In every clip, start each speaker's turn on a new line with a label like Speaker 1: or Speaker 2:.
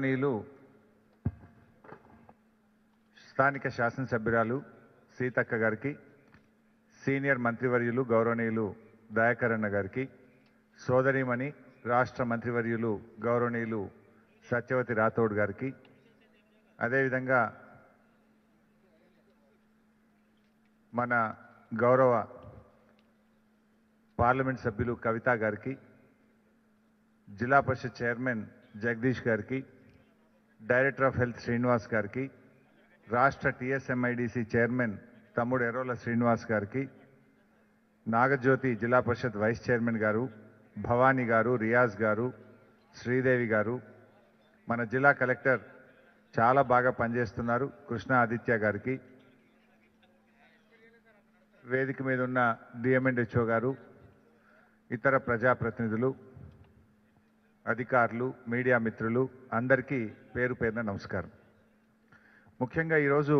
Speaker 1: గౌరవనీయులు స్థానిక శాసనసభ్యురాలు సీతక్క గారికి సీనియర్ మంత్రివర్యులు గౌరవనీయులు దయాకర్ అన్న గారికి సోదరిమణి రాష్ట్ర మంత్రివర్యులు గౌరవనీయులు సత్యవతి రాథోడ్ గారికి అదేవిధంగా మన గౌరవ పార్లమెంట్ సభ్యులు కవిత గారికి జిల్లా పరిషత్ చైర్మన్ జగదీష్ గారికి డైరెక్టర్ ఆఫ్ హెల్త్ శ్రీనివాస్ గారికి రాష్ట్ర టిఎస్ఎంఐడిసి చైర్మన్ తమ్ముడు ఎర్రోల శ్రీనివాస్ గారికి నాగజ్యోతి జిల్లా పరిషత్ వైస్ చైర్మన్ గారు భవానీ గారు రియాజ్ గారు శ్రీదేవి గారు మన జిల్లా కలెక్టర్ చాలా బాగా పనిచేస్తున్నారు కృష్ణ ఆదిత్య గారికి వేదిక మీద ఉన్న డిఎంఎండ్హెచ్ఓ గారు ఇతర ప్రజాప్రతినిధులు అధికారులు మీడియా మిత్రులు అందరికీ పేరు పేరున నమస్కారం ముఖ్యంగా ఈరోజు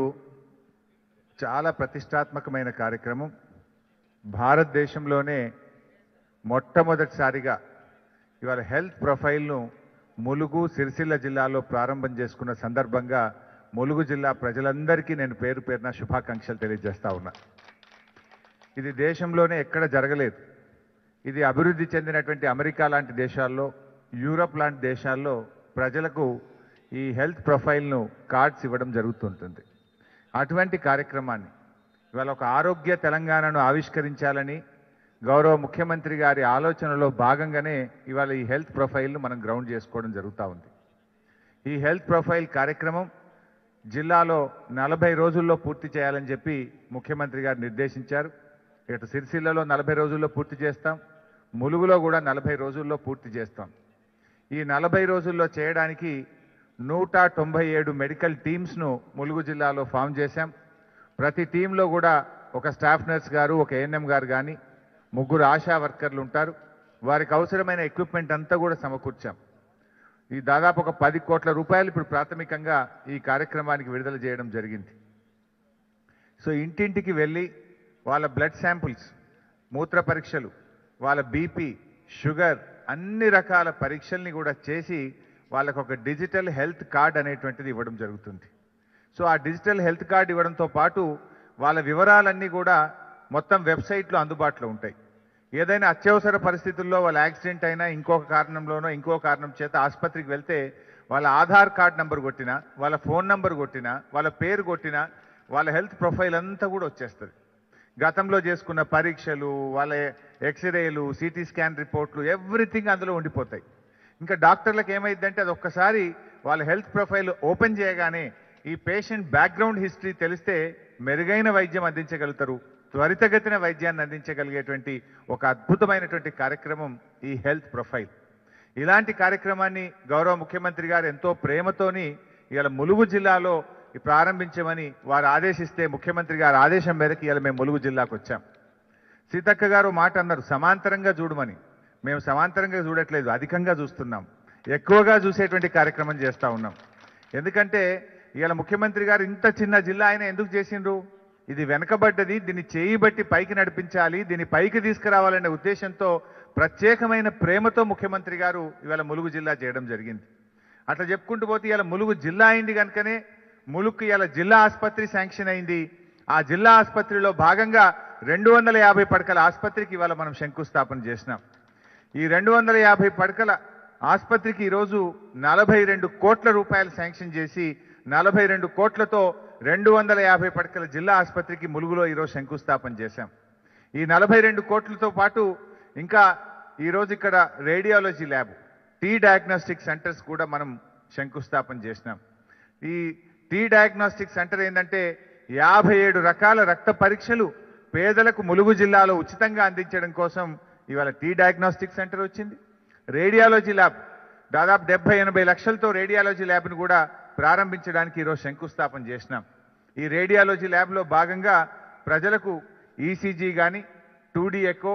Speaker 1: చాలా ప్రతిష్టాత్మకమైన కార్యక్రమం భారతదేశంలోనే మొట్టమొదటిసారిగా ఇవాళ హెల్త్ ప్రొఫైల్ను ములుగు సిరిసిల్ల జిల్లాలో ప్రారంభం చేసుకున్న సందర్భంగా ములుగు జిల్లా ప్రజలందరికీ నేను పేరు పేరున శుభాకాంక్షలు తెలియజేస్తా ఉన్నా ఇది దేశంలోనే ఎక్కడ జరగలేదు ఇది అభివృద్ధి చెందినటువంటి అమెరికా లాంటి దేశాల్లో యూరప్ లాంటి దేశాల్లో ప్రజలకు ఈ హెల్త్ ప్రొఫైల్ను కార్డ్స్ ఇవ్వడం జరుగుతుంటుంది అటువంటి కార్యక్రమాన్ని ఇవాళ ఒక ఆరోగ్య తెలంగాణను ఆవిష్కరించాలని గౌరవ ముఖ్యమంత్రి గారి ఆలోచనలో భాగంగానే ఇవాళ ఈ హెల్త్ ప్రొఫైల్ను మనం గ్రౌండ్ చేసుకోవడం జరుగుతూ ఉంది ఈ హెల్త్ ప్రొఫైల్ కార్యక్రమం జిల్లాలో నలభై రోజుల్లో పూర్తి చేయాలని చెప్పి ముఖ్యమంత్రి గారు నిర్దేశించారు ఇటు సిరిసిల్లలో నలభై రోజుల్లో పూర్తి చేస్తాం ములుగులో కూడా నలభై రోజుల్లో పూర్తి చేస్తాం ఈ నలభై రోజుల్లో చేయడానికి నూట తొంభై ఏడు మెడికల్ టీమ్స్ను ములుగు జిల్లాలో ఫామ్ చేశాం ప్రతి టీంలో కూడా ఒక స్టాఫ్ నర్స్ గారు ఒక ఏఎన్ఎం గారు కానీ ముగ్గురు ఆశా వర్కర్లు ఉంటారు వారికి అవసరమైన ఎక్విప్మెంట్ అంతా కూడా సమకూర్చాం ఈ దాదాపు ఒక పది కోట్ల రూపాయలు ఇప్పుడు ప్రాథమికంగా ఈ కార్యక్రమానికి విడుదల చేయడం జరిగింది సో ఇంటింటికి వెళ్ళి వాళ్ళ బ్లడ్ శాంపుల్స్ మూత్ర పరీక్షలు వాళ్ళ బీపీ షుగర్ అన్ని రకాల పరీక్షల్ని కూడా చేసి వాళ్ళకు ఒక డిజిటల్ హెల్త్ కార్డ్ అనేటువంటిది ఇవ్వడం జరుగుతుంది సో ఆ డిజిటల్ హెల్త్ కార్డ్ ఇవ్వడంతో పాటు వాళ్ళ వివరాలన్నీ కూడా మొత్తం వెబ్సైట్లో అందుబాటులో ఉంటాయి ఏదైనా అత్యవసర పరిస్థితుల్లో వాళ్ళ యాక్సిడెంట్ అయినా ఇంకొక కారణంలోనో ఇంకో కారణం చేత ఆసుపత్రికి వెళ్తే వాళ్ళ ఆధార్ కార్డ్ నంబర్ కొట్టినా వాళ్ళ ఫోన్ నంబర్ కొట్టినా వాళ్ళ పేరు కొట్టినా వాళ్ళ హెల్త్ ప్రొఫైల్ అంతా కూడా వచ్చేస్తుంది గతంలో చేసుకున్న పరీక్షలు వాళ్ళ ఎక్స్రేలు సిటీ స్కాన్ రిపోర్ట్లు ఎవ్రీథింగ్ అందులో ఉండిపోతాయి ఇంకా డాక్టర్లకు ఏమైందంటే అది ఒక్కసారి వాళ్ళ హెల్త్ ప్రొఫైల్ ఓపెన్ చేయగానే ఈ పేషెంట్ బ్యాక్గ్రౌండ్ హిస్టరీ తెలిస్తే మెరుగైన వైద్యం అందించగలుగుతారు త్వరితగతిన వైద్యాన్ని అందించగలిగేటువంటి ఒక అద్భుతమైనటువంటి కార్యక్రమం ఈ హెల్త్ ప్రొఫైల్ ఇలాంటి కార్యక్రమాన్ని గౌరవ ముఖ్యమంత్రి గారు ఎంతో ప్రేమతోని ఇవాళ ములుగు జిల్లాలో ఈ ప్రారంభించమని వారు ఆదేశిస్తే ముఖ్యమంత్రి గారి ఆదేశం మేరకు ఇవాళ మేము ములుగు జిల్లాకు వచ్చాం సీతక్క గారు మాట అన్నారు సమాంతరంగా చూడమని మేము సమాంతరంగా చూడట్లేదు అధికంగా చూస్తున్నాం ఎక్కువగా చూసేటువంటి కార్యక్రమం చేస్తూ ఉన్నాం ఎందుకంటే ఇవాళ ముఖ్యమంత్రి గారు ఇంత చిన్న జిల్లా ఆయన ఎందుకు చేసిండ్రు ఇది వెనకబడ్డది దీన్ని చేయి బట్టి పైకి నడిపించాలి దీన్ని పైకి తీసుకురావాలనే ఉద్దేశంతో ప్రత్యేకమైన ప్రేమతో ముఖ్యమంత్రి గారు ఇవాళ ములుగు జిల్లా చేయడం జరిగింది అట్లా చెప్పుకుంటూ పోతే ఇవాళ ములుగు జిల్లా అయింది కనుకనే ములుగుకి ఇవాళ జిల్లా ఆసుపత్రి శాంక్షన్ అయింది ఆ జిల్లా ఆసుపత్రిలో భాగంగా రెండు వందల యాభై పడకల ఆసుపత్రికి ఇవాళ మనం శంకుస్థాపన చేసినాం ఈ రెండు వందల యాభై పడకల ఆసుపత్రికి ఈరోజు నలభై రెండు కోట్ల రూపాయలు శాంక్షన్ చేసి నలభై రెండు కోట్లతో రెండు వందల యాభై పడకల జిల్లా ఆసుపత్రికి ములుగులో ఈరోజు శంకుస్థాపన చేశాం ఈ నలభై రెండు కోట్లతో పాటు ఇంకా ఈరోజు ఇక్కడ radiology lab T diagnostic centres కూడా మనం శంకుస్థాపన చేసినాం ఈ టీ డయాగ్నోస్టిక్ సెంటర్ ఏంటంటే యాభై ఏడు రకాల రక్త పరీక్షలు పేదలకు ములుగు జిల్లాలో ఉచితంగా అందించడం కోసం ఇవాళ టీ డయాగ్నోస్టిక్ సెంటర్ వచ్చింది రేడియాలజీ ల్యాబ్ దాదాపు డెబ్బై ఎనభై లక్షలతో రేడియాలజీ ల్యాబ్ను కూడా ప్రారంభించడానికి ఈరోజు శంకుస్థాపన చేసినాం ఈ రేడియాలజీ ల్యాబ్లో భాగంగా ప్రజలకు ఈసీజీ కానీ two D echo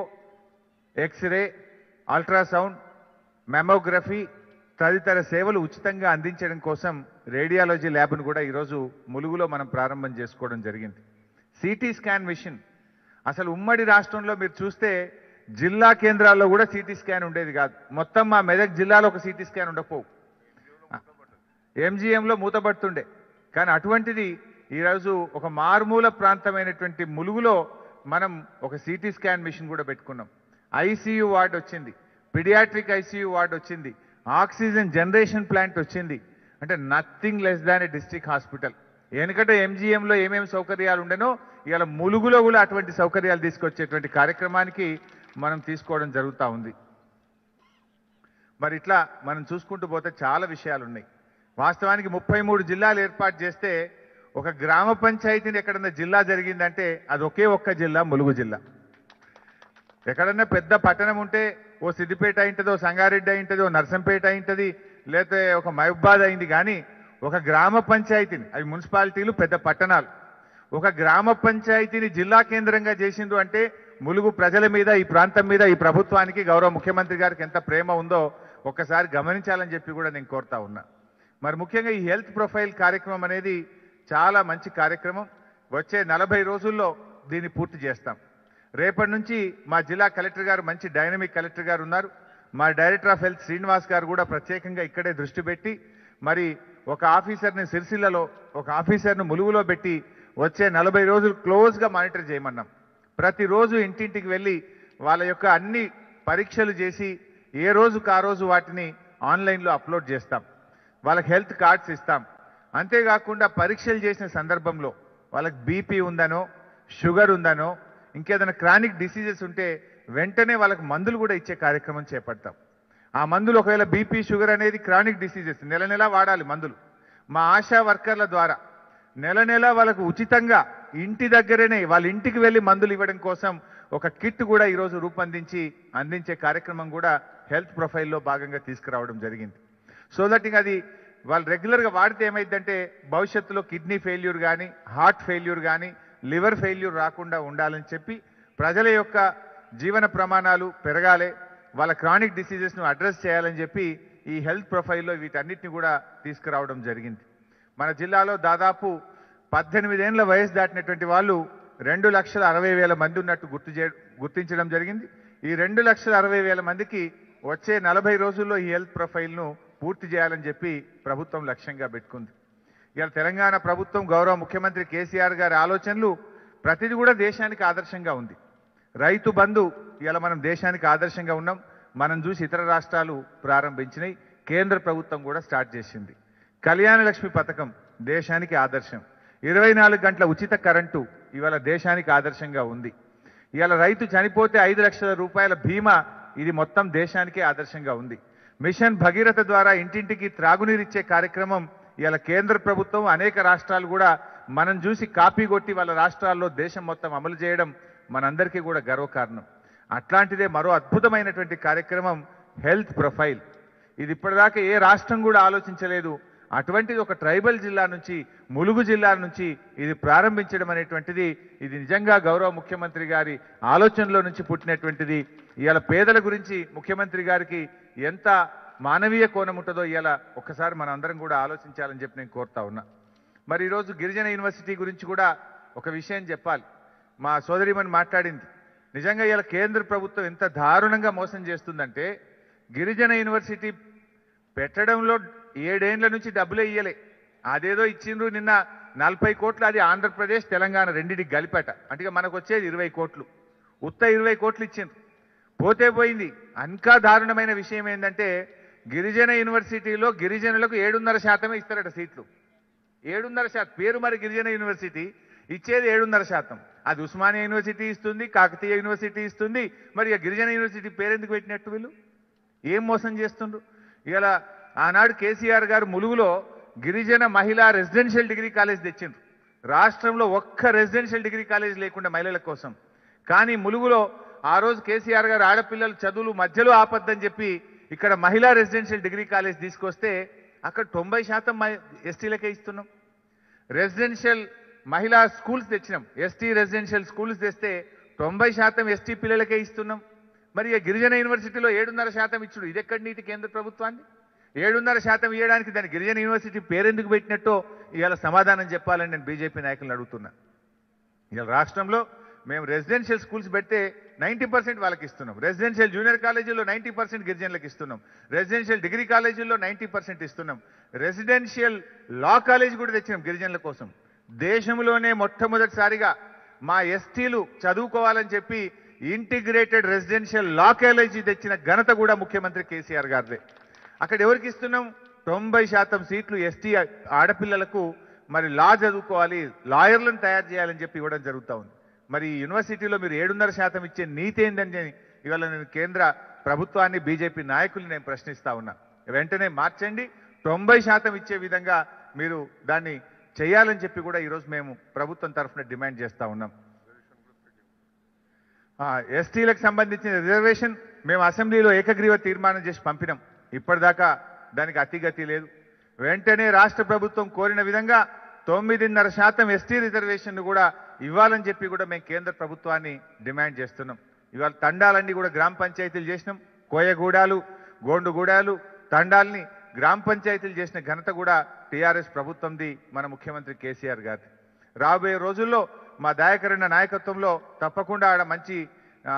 Speaker 1: X-ray ultrasound mammography తదితర సేవలు ఉచితంగా అందించడం కోసం రేడియాలజీ ల్యాబ్ను కూడా ఈరోజు ములుగులో మనం ప్రారంభం చేసుకోవడం జరిగింది సిటీ స్కాన్ మిషన్ అసలు ఉమ్మడి రాష్ట్రంలో మీరు చూస్తే జిల్లా కేంద్రాల్లో కూడా సిటీ స్కాన్ ఉండేది కాదు మొత్తం మా మెదక్ జిల్లాలో ఒక సిటీ స్కాన్ ఉండకపోవు ఎంజీఎంలో మూతపడుతుండే కానీ అటువంటిది ఈరోజు ఒక మారుమూల ప్రాంతమైనటువంటి ములుగులో మనం ఒక సిటీ స్కాన్ మిషన్ కూడా పెట్టుకున్నాం ఐసీయూ వార్డ్ వచ్చింది పిడియాట్రిక్ ఐసీయూ వార్డ్ వచ్చింది ఆక్సిజన్ జనరేషన్ ప్లాంట్ వచ్చింది అంటే nothing less than a district hospital ఎందుకంటే ఎంజీఎంలో ఏమేమి సౌకర్యాలు ఉండనో ఇవాళ ములుగులో కూడా అటువంటి సౌకర్యాలు తీసుకొచ్చేటువంటి కార్యక్రమానికి మనం తీసుకోవడం జరుగుతూ ఉంది మరి ఇట్లా మనం చూసుకుంటూ పోతే చాలా విషయాలు ఉన్నాయి వాస్తవానికి ముప్పై మూడు జిల్లాలు ఏర్పాటు చేస్తే ఒక గ్రామ పంచాయతీని ఎక్కడన్నా జిల్లా జరిగిందంటే అది ఒకే ఒక్క జిల్లా ములుగు జిల్లా ఎక్కడన్నా పెద్ద పట్టణం ఉంటే ఓ సిద్దిపేట అయింటది ఓ సంగారెడ్డి అయింటది ఓ నర్సంపేట అయింటది లేకపోతే ఒక మహబాద్ అయింది కానీ ఒక గ్రామ పంచాయతీని అవి మున్సిపాలిటీలు పెద్ద పట్టణాలు ఒక గ్రామ పంచాయతీని జిల్లా కేంద్రంగా చేసిండ్రు అంటే ములుగు ప్రజల మీద ఈ ప్రాంతం మీద ఈ ప్రభుత్వానికి గౌరవ ముఖ్యమంత్రి గారికి ఎంత ప్రేమ ఉందో ఒక్కసారి గమనించాలని చెప్పి కూడా నేను కోరుతా ఉన్నా మరి ముఖ్యంగా ఈ హెల్త్ ప్రొఫైల్ కార్యక్రమం అనేది చాలా మంచి కార్యక్రమం వచ్చే నలభై రోజుల్లో దీన్ని పూర్తి చేస్తాం రేపటి నుంచి మా జిల్లా కలెక్టర్ గారు మంచి డైనమిక్ కలెక్టర్ గారు ఉన్నారు మా డైరెక్టర్ ఆఫ్ హెల్త్ శ్రీనివాస్ గారు కూడా ప్రత్యేకంగా ఇక్కడే దృష్టి పెట్టి మరి ఒక ఆఫీసర్ని సిరిసిల్లలో ఒక ఆఫీసర్ను ములుగులో పెట్టి వచ్చే నలభై రోజులు క్లోజ్గా మానిటర్ చేయమన్నాం ప్రతిరోజు ఇంటింటికి వెళ్ళి వాళ్ళ యొక్క అన్ని పరీక్షలు చేసి ఏ రోజుకు ఆ రోజు వాటిని ఆన్లైన్లో అప్లోడ్ చేస్తాం వాళ్ళకి హెల్త్ కార్డ్స్ ఇస్తాం అంతేకాకుండా పరీక్షలు చేసిన సందర్భంలో వాళ్ళకి బీపీ ఉందనో షుగర్ ఉందనో ఇంకేదైనా క్రానిక్ డిసీజెస్ ఉంటే వెంటనే వాళ్ళకి మందులు కూడా ఇచ్చే కార్యక్రమం చేపడతాం ఆ మందులు ఒకవేళ బీపీ షుగర్ అనేది క్రానిక్ డిసీజెస్ నెల నెల వాడాలి మందులు మా ఆశా వర్కర్ల ద్వారా నెల నెల వాళ్ళకు ఉచితంగా ఇంటి దగ్గరనే వాళ్ళ ఇంటికి వెళ్ళి మందులు ఇవ్వడం కోసం ఒక కిట్ కూడా ఈరోజు రూపొందించి అందించే కార్యక్రమం కూడా హెల్త్ ప్రొఫైల్లో భాగంగా తీసుకురావడం జరిగింది సో దట్ ఇంకా అది వాళ్ళు రెగ్యులర్గా వాడితే ఏమైందంటే భవిష్యత్తులో కిడ్నీ ఫెయిల్యూర్ కానీ హార్ట్ ఫెయిల్యూర్ కానీ లివర్ ఫెయిల్యూర్ రాకుండా ఉండాలని చెప్పి ప్రజల యొక్క జీవన ప్రమాణాలు పెరగాలి వాళ్ళ క్రానిక్ డిసీజెస్ను అడ్రస్ చేయాలని చెప్పి ఈ హెల్త్ ప్రొఫైల్లో వీటన్నిటిని కూడా తీసుకురావడం జరిగింది మన జిల్లాలో దాదాపు పద్దెనిమిదేళ్ల వయసు దాటినటువంటి వాళ్ళు రెండు లక్షల అరవై వేల మంది ఉన్నట్టు గుర్తు చే గుర్తించడం జరిగింది ఈ రెండు లక్షల అరవై వేల మందికి వచ్చే నలభై రోజుల్లో ఈ హెల్త్ ప్రొఫైల్ను పూర్తి చేయాలని చెప్పి ప్రభుత్వం లక్ష్యంగా పెట్టుకుంది ఇవాళ తెలంగాణ ప్రభుత్వం గౌరవ ముఖ్యమంత్రి కేసీఆర్ గారి ఆలోచనలు ప్రతిది కూడా దేశానికి ఆదర్శంగా ఉంది రైతు బంధు ఇలా మనం దేశానికి ఆదర్శంగా ఉన్నాం మనం చూసి ఇతర రాష్ట్రాలు ప్రారంభించినాయి కేంద్ర ప్రభుత్వం కూడా స్టార్ట్ చేసింది కళ్యాణ లక్ష్మి పథకం దేశానికి ఆదర్శం ఇరవై నాలుగు గంటల ఉచిత కరెంటు ఇవాళ దేశానికి ఆదర్శంగా ఉంది ఇవాళ రైతు చనిపోతే ఐదు లక్షల రూపాయల బీమా ఇది మొత్తం దేశానికే ఆదర్శంగా ఉంది మిషన్ భగీరథ ద్వారా ఇంటింటికి త్రాగునీరిచ్చే కార్యక్రమం ఇవాళ కేంద్ర ప్రభుత్వం అనేక రాష్ట్రాలు కూడా మనం చూసి కాపీ కొట్టి వాళ్ళ రాష్ట్రాల్లో దేశం మొత్తం అమలు చేయడం మనందరికీ కూడా గర్వకారణం అట్లాంటిదే మరో అద్భుతమైనటువంటి కార్యక్రమం హెల్త్ ప్రొఫైల్ ఇది ఇప్పటిదాకా ఏ రాష్ట్రం కూడా ఆలోచించలేదు అటువంటిది ఒక ట్రైబల్ జిల్లా నుంచి ములుగు జిల్లా నుంచి ఇది ప్రారంభించడం అనేటువంటిది ఇది నిజంగా గౌరవ ముఖ్యమంత్రి గారి ఆలోచనలో నుంచి పుట్టినటువంటిది ఇవాళ పేదల గురించి ముఖ్యమంత్రి గారికి ఎంత మానవీయ కోణం ఉంటుందో ఇవాళ ఒక్కసారి మనం అందరం కూడా ఆలోచించాలని చెప్పి నేను కోరుతా ఉన్నా మరి ఈరోజు గిరిజన యూనివర్సిటీ గురించి కూడా ఒక విషయం చెప్పాలి మా సోదరిమని మాట్లాడింది నిజంగా ఇలా కేంద్ర ప్రభుత్వం ఎంత దారుణంగా మోసం చేస్తుందంటే గిరిజన యూనివర్సిటీ పెట్టడంలో ఏడేండ్ల నుంచి డబ్బులే ఇయ్యలే అదేదో ఇచ్చిండ్రు నిన్న నలభై కోట్లు అది ఆంధ్రప్రదేశ్ తెలంగాణ రెండింటికి గలిపట అంటే మనకు వచ్చేది ఇరవై కోట్లు ఉత్త ఇరవై కోట్లు ఇచ్చిండ్రు పోతే పోయింది ఇంకా దారుణమైన విషయం ఏంటంటే గిరిజన యూనివర్సిటీలో గిరిజనులకు ఏడున్నర శాతమే ఇస్తారట సీట్లు ఏడున్నర శాతం పేరు మరి గిరిజన యూనివర్సిటీ ఇచ్చేది ఏడున్నర శాతం అది ఉస్మానియా యూనివర్సిటీ ఇస్తుంది కాకతీయ యూనివర్సిటీ ఇస్తుంది మరి ఇక గిరిజన యూనివర్సిటీ పేరెందుకు పెట్టినట్టు వీళ్ళు ఏం మోసం చేస్తుండ్రు ఇలా ఆనాడు కేసీఆర్ గారు ములుగులో గిరిజన మహిళా రెసిడెన్షియల్ డిగ్రీ కాలేజ్ తెచ్చిండ్రు రాష్ట్రంలో ఒక్క రెసిడెన్షియల్ డిగ్రీ కాలేజ్ లేకుండా మహిళల కోసం కానీ ములుగులో ఆ రోజు కేసీఆర్ గారు ఆడపిల్లల చదువులు మధ్యలో ఆపద్దని చెప్పి ఇక్కడ మహిళా రెసిడెన్షియల్ డిగ్రీ కాలేజ్ తీసుకొస్తే అక్కడ తొంభై శాతం మహి- ఎస్టీలకే ఇస్తున్నాం రెసిడెన్షియల్ మహిళా స్కూల్స్ తెచ్చినాం ఎస్టీ రెసిడెన్షియల్ స్కూల్స్ తెస్తే తొంభై శాతం ఎస్టీ పిల్లలకే ఇస్తున్నాం మరి ఇక గిరిజన యూనివర్సిటీలో ఏడున్నర శాతం ఇచ్చుడు ఇది ఎక్కడి నీతి కేంద్ర ప్రభుత్వాన్ని ఏడున్నర శాతం ఇవ్వడానికి దాని గిరిజన యూనివర్సిటీ పేరెందుకు పెట్టినట్టో ఇవాళ సమాధానం చెప్పాలని నేను బీజేపీ నాయకులను అడుగుతున్నా ఇవాళ రాష్ట్రంలో మేము రెసిడెన్షియల్ స్కూల్స్ పెడితే నైంటీ పర్సెంట్ వాళ్ళకి ఇస్తున్నాం రెసిడెన్షియల్ జూనియర్ కాలేజీల్లో నైంటీ పర్సెంట్ గిరిజనులకు ఇస్తున్నాం రెసిడెన్షియల్ డిగ్రీ కాలేజీల్లో నైంటీ పర్సెంట్ ఇస్తున్నాం రెసిడెన్షియల్ లా కాలేజ్ కూడా తెచ్చినాం గిరిజనుల కోసం దేశంలోనే మొట్టమొదటిసారిగా మా ఎస్టీలు చదువుకోవాలని చెప్పి ఇంటిగ్రేటెడ్ రెసిడెన్షియల్ లా కాలేజీ తెచ్చిన ఘనత కూడా ముఖ్యమంత్రి కేసీఆర్ గారిదే అక్కడ ఎవరికి ఇస్తున్నాం తొంభై శాతం సీట్లు ఎస్టీ ఆడపిల్లలకు మరి లా చదువుకోవాలి లాయర్లను తయారు చేయాలని చెప్పి ఇవ్వడం జరుగుతూ ఉంది మరి ఈ యూనివర్సిటీలో మీరు ఏడున్నర శాతం ఇచ్చే నీతి ఏందని ఇవాళ నేను కేంద్ర ప్రభుత్వాన్ని బీజేపీ నాయకుల్ని నేను ప్రశ్నిస్తా ఉన్నా వెంటనే మార్చండి తొంభై శాతం ఇచ్చే విధంగా మీరు దాన్ని చేయాలని చెప్పి కూడా ఈరోజు మేము ప్రభుత్వం తరఫున డిమాండ్ చేస్తా ఉన్నాం ఎస్టీలకు సంబంధించిన రిజర్వేషన్ మేము అసెంబ్లీలో ఏకగ్రీవ తీర్మానం చేసి పంపినాం ఇప్పటిదాకా దానికి అతిగతి లేదు వెంటనే రాష్ట్ర ప్రభుత్వం కోరిన విధంగా తొమ్మిదిన్నర శాతం ఎస్టీ రిజర్వేషన్ కూడా ఇవ్వాలని చెప్పి కూడా మేము కేంద్ర ప్రభుత్వాన్ని డిమాండ్ చేస్తున్నాం ఇవాళ తండాలన్నీ కూడా గ్రామ పంచాయతీలు చేసినాం కోయగూడాలు గోండుగూడాలు తండాల్ని గ్రామ పంచాయతీలు చేసిన ఘనత కూడా టీఆర్ఎస్ ప్రభుత్వంది మన ముఖ్యమంత్రి కేసీఆర్ గారిది రాబోయే రోజుల్లో మా దయాకరణ నాయకత్వంలో తప్పకుండా ఆడ మంచి ఆ,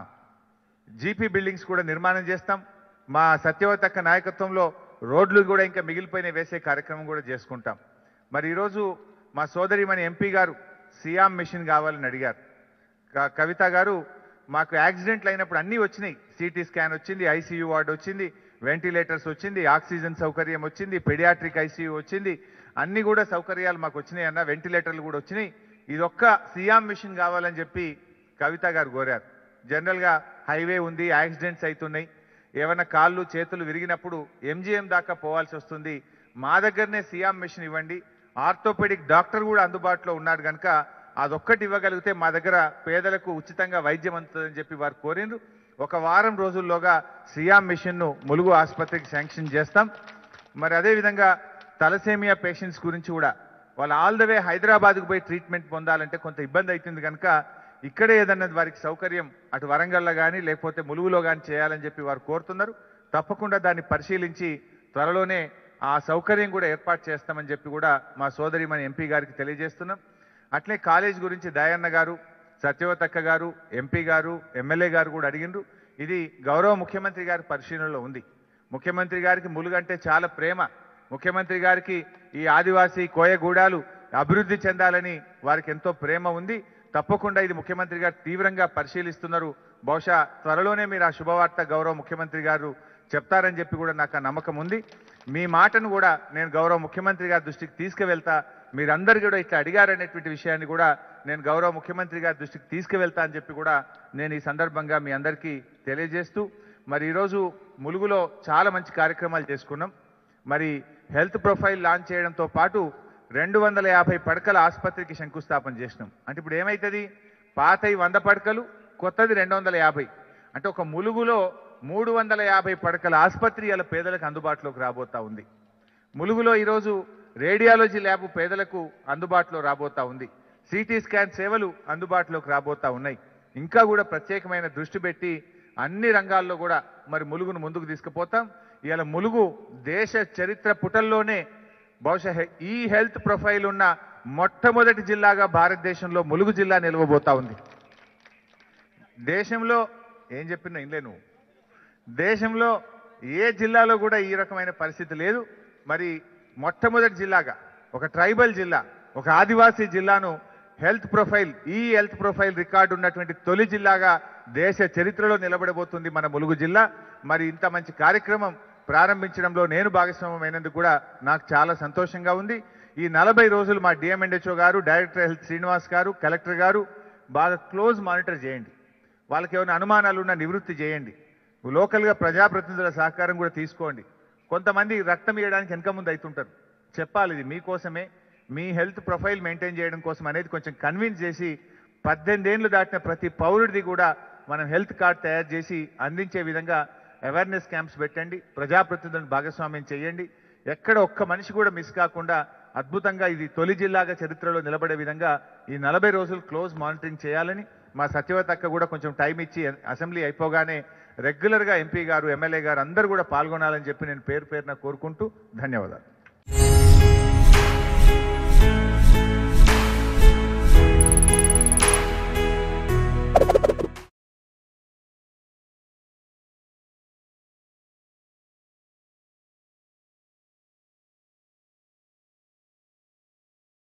Speaker 1: జీపీ బిల్డింగ్స్ కూడా నిర్మాణం చేస్తాం మా సత్యవతక్క నాయకత్వంలో రోడ్లు కూడా ఇంకా మిగిలిపోయిన వేసే కార్యక్రమం కూడా చేసుకుంటాం మరి ఈరోజు మా సోదరిమణి ఎంపీ గారు సియామ్ మిషన్ కావాలని అడిగారు క- కవిత గారు మాకు యాక్సిడెంట్లు అయినప్పుడు అన్నీ వచ్చినాయి సిటీ స్కాన్ వచ్చింది ఐసీయూ వార్డు వచ్చింది వెంటిలేటర్స్ వచ్చింది ఆక్సిజన్ సౌకర్యం వచ్చింది పెడియాట్రిక్ ఐసీయూ వచ్చింది అన్ని కూడా సౌకర్యాలు మాకు వచ్చినాయి అన్న వెంటిలేటర్లు కూడా వచ్చినాయి ఇదొక్క సియామ్ మిషన్ కావాలని చెప్పి కవిత గారు కోరారు జనరల్గా హైవే ఉంది యాక్సిడెంట్స్ అవుతున్నాయి ఏమైనా కాళ్ళు చేతులు విరిగినప్పుడు ఎంజిఎం దాకా పోవాల్సి వస్తుంది మా దగ్గరనే సియామ్ మిషన్ ఇవ్వండి ఆర్థోపెడిక్ డాక్టర్ కూడా అందుబాటులో ఉన్నాడు కనుక అదొక్కటి ఇవ్వగలిగితే మా దగ్గర పేదలకు ఉచితంగా వైద్యం అందుతుందని చెప్పి వారు కోరిండ్రు ఒక వారం రోజుల్లోగా సియామ్ మిషన్ను ములుగు ఆసుపత్రికి శాంక్షన్ చేస్తాం మరి అదేవిధంగా తలసేమియా పేషెంట్స్ గురించి కూడా వాళ్ళు ఆల్ ద వే హైదరాబాద్కు పోయి ట్రీట్మెంట్ పొందాలంటే కొంత ఇబ్బంది అవుతుంది కనుక ఇక్కడే ఏదన్నా వారికి సౌకర్యం అటు వరంగల్లో కానీ లేకపోతే ములుగులో కానీ చేయాలని చెప్పి వారు కోరుతున్నారు తప్పకుండా దాన్ని పరిశీలించి త్వరలోనే ఆ సౌకర్యం కూడా ఏర్పాటు చేస్తామని చెప్పి కూడా మా సోదరి మన ఎంపీ గారికి తెలియజేస్తున్నాం అట్లే కాలేజ్ గురించి దయన్న గారు సత్యవతక్క గారు ఎంపీ గారు ఎమ్మెల్యే గారు కూడా అడిగిండ్రు ఇది గౌరవ ముఖ్యమంత్రి గారి పరిశీలనలో ఉంది ముఖ్యమంత్రి గారికి ములుగంటే చాలా ప్రేమ ముఖ్యమంత్రి గారికి ఈ ఆదివాసీ కోయగూడాలు అభివృద్ధి చెందాలని వారికి ఎంతో ప్రేమ ఉంది తప్పకుండా ఇది ముఖ్యమంత్రి గారు తీవ్రంగా పరిశీలిస్తున్నారు బహుశా త్వరలోనే మీరు ఆ శుభవార్త గౌరవ ముఖ్యమంత్రి గారు చెప్తారని చెప్పి కూడా నాకు ఆ నమ్మకం ఉంది మీ మాటను కూడా నేను గౌరవ ముఖ్యమంత్రి గారి దృష్టికి తీసుకువెళ్తా మీరందరూ కూడా ఇట్లా అడిగారనేటువంటి విషయాన్ని కూడా నేను గౌరవ ముఖ్యమంత్రి గారి దృష్టికి తీసుకువెళ్తా అని చెప్పి కూడా నేను ఈ సందర్భంగా మీ అందరికీ తెలియజేస్తూ మరి ఈరోజు ములుగులో చాలా మంచి కార్యక్రమాలు చేసుకున్నాం మరి హెల్త్ ప్రొఫైల్ లాంచ్ చేయడంతో పాటు రెండు వందల యాభై పడకల ఆసుపత్రికి శంకుస్థాపన చేసినాం అంటే ఇప్పుడు ఏమవుతుంది పాతవి వంద పడకలు కొత్తది రెండు వందల యాభై అంటే ఒక ములుగులో మూడు వందల యాభై పడకల ఆసుపత్రి ఇలా పేదలకు అందుబాటులోకి రాబోతా ఉంది ములుగులో ఈరోజు రేడియాలజీ ల్యాబ్ పేదలకు అందుబాటులో రాబోతా ఉంది సిటీ స్కాన్ సేవలు అందుబాటులోకి రాబోతా ఉన్నాయి ఇంకా కూడా ప్రత్యేకమైన దృష్టి పెట్టి అన్ని రంగాల్లో కూడా మరి ములుగును ముందుకు తీసుకుపోతాం ఇవాళ ములుగు దేశ చరిత్ర పుటల్లోనే బహుశా హె- ఈ హెల్త్ ప్రొఫైల్ ఉన్న మొట్టమొదటి జిల్లాగా భారతదేశంలో ములుగు జిల్లా నిలవబోతా ఉంది దేశంలో ఏం చెప్పినా ఇన్లే నువ్వు దేశంలో ఏ జిల్లాలో కూడా ఈ రకమైన పరిస్థితి లేదు మరి మొట్టమొదటి జిల్లాగా ఒక ట్రైబల్ జిల్లా ఒక ఆదివాసీ జిల్లాను హెల్త్ ప్రొఫైల్ ఈ హెల్త్ ప్రొఫైల్ రికార్డు ఉన్నటువంటి తొలి జిల్లాగా దేశ చరిత్రలో నిలబడబోతుంది మన ములుగు జిల్లా మరి ఇంత మంచి కార్యక్రమం ప్రారంభించడంలో నేను భాగస్వామ్యమైనందుకు కూడా నాకు చాలా సంతోషంగా ఉంది ఈ నలభై రోజులు మా డిఎంఎండ్హెచ్ఓ గారు డైరెక్టర్ హెల్త్ శ్రీనివాస్ గారు కలెక్టర్ గారు బాగా క్లోజ్ మానిటర్ చేయండి వాళ్ళకి ఏమైనా అనుమానాలు ఉన్నా నివృత్తి చేయండి లోకల్గా ప్రజాప్రతినిధుల సహకారం కూడా తీసుకోండి కొంతమంది రక్తం ఇవ్వడానికి వెనక ముందు అవుతుంటారు చెప్పాలి ఇది మీకోసమే మీ హెల్త్ ప్రొఫైల్ మెయింటైన్ చేయడం కోసం అనేది కొంచెం కన్విన్స్ చేసి పద్దెనిమిది ఏళ్ళు దాటిన ప్రతి పౌరుడిది కూడా మనం హెల్త్ కార్డ్ తయారు చేసి అందించే విధంగా అవేర్నెస్ క్యాంప్స్ పెట్టండి ప్రజాప్రతినిధులను భాగస్వామ్యం చేయండి ఎక్కడ ఒక్క మనిషి కూడా మిస్ కాకుండా అద్భుతంగా ఇది తొలి జిల్లాగా చరిత్రలో నిలబడే విధంగా ఈ నలభై రోజులు క్లోజ్ మానిటరింగ్ చేయాలని మా సత్యవతక్క కూడా కొంచెం టైం ఇచ్చి అసెంబ్లీ అయిపోగానే రెగ్యులర్గా ఎంపీ గారు ఎమ్మెల్యే గారు అందరూ కూడా పాల్గొనాలని చెప్పి నేను పేరు పేరున కోరుకుంటూ ధన్యవాదాలు